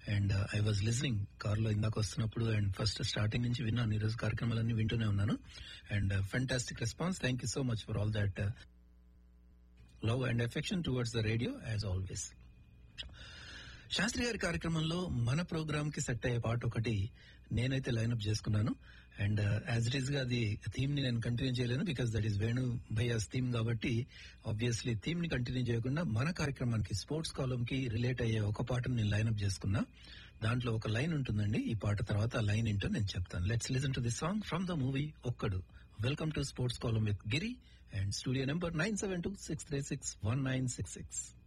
and I was listening car లో ఇందాక వస్తున్నప్పుడు అండ్ ఫస్ట్ స్టార్టింగ్ నుంచి విన్నాను ఈరోజు కార్యక్రమాలన్నీ వింటూనే ఉన్నాను and fantastic response thank you so much for all that love and affection towards the radio as always Shastri గారి కార్యక్రమంలో మన ప్రోగ్రామ్ కి సెట్ అయ్యే పాట ఒకటి నేనైతే లైన్అప్ చేసుకున్నాను అండ్ యాజ్ ఇట్ ఈస్ గా అది థీమ్ ని నేను కంటిన్యూ చేయలేను బికాస్ దట్ ఈస్ వేణు భయ్యాస్ థీమ్ కాబట్టి ఆబ్వియస్లీ థీమ్ ని కంటిన్యూ చేయకుండా మన కార్యక్రమానికి స్పోర్ట్స్ కాలం కి రిలేట్ అయ్యే ఒక పాటను నేను లైన్అప్ చేసుకున్నా దాంట్లో ఒక లైన్ ఉంటుందండి ఈ పాట తర్వాత ఆ లైన్ ఏంటో నేను చెప్తాను let's listen to the song from the movie Okkadu welcome to sports కాలం with Giri and studio number nine seven two six three six one nine six six